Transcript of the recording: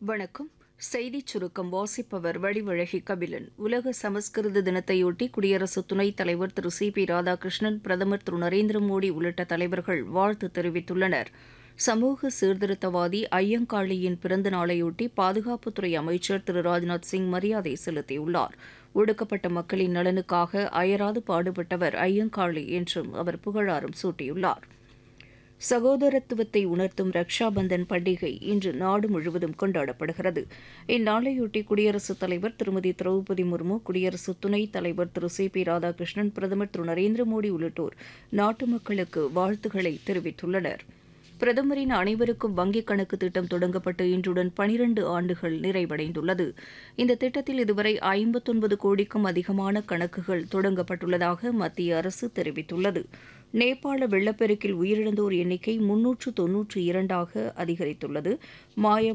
வணக்கம் செய்திச் சுருக்கம் வாசிப்பவர் வடிவழகி கபிலன் உலக சமஸ்கிருத தினத்தையொட்டி குடியரசு துணைத் தலைவர் திரு சி பி ராதாகிருஷ்ணன் பிரதமர் திரு நரேந்திர மோடி உள்ளிட்ட தலைவர்கள் வாழ்த்து தெரிவித்துள்ளனர் சமூக சீர்திருத்தவாதி ஐயங்காளியின் பிறந்த நாளையொட்டி பாதுகாப்புத்துறை அமைச்சர் திரு ராஜ்நாத் சிங் மரியாதை செலுத்தியுள்ளார் ஒடுக்கப்பட்ட மக்களின் நலனுக்காக அயராது பாடுபட்டவர் ஐயங்காளி என்றும் அவர் புகழாரம் சூட்டியுள்ளார் சகோதரத்துவத்தை உணர்த்தும் ரக்ஷா பந்தன் பண்டிகை இன்று நாடு முழுவதும் கொண்டாடப்படுகிறது இந்நாளையொட்டி குடியரசுத் தலைவர் திருமதி திரௌபதி முர்மு குடியரசு துணைத் தலைவர் திரு சி பி ராதாகிருஷ்ணன் பிரதமர் திரு நரேந்திர மோடி உள்ளிட்டோர் நாட்டு மக்களுக்கு வாழ்த்துக்களை தெரிவித்துள்ளனர் பிரதமரின் அனைவருக்கும் வங்கிக் கணக்கு திட்டம் தொடங்கப்பட்டு இன்றுடன் பனிரண்டு ஆண்டுகள் நிறைவடைந்துள்ளது இந்த திட்டத்தில் இதுவரை ஐம்பத்தொன்பது கோடிக்கும் அதிகமான கணக்குகள் தொடங்கப்பட்டுள்ளதாக மத்திய அரசு தெரிவித்துள்ளது நேபாள வெள்ளப்பெருக்கில் உயிரிழந்தோர் எண்ணிக்கை முன்னூற்று தொன்னூற்று இரண்டாக அதிகரித்துள்ளது மாயம்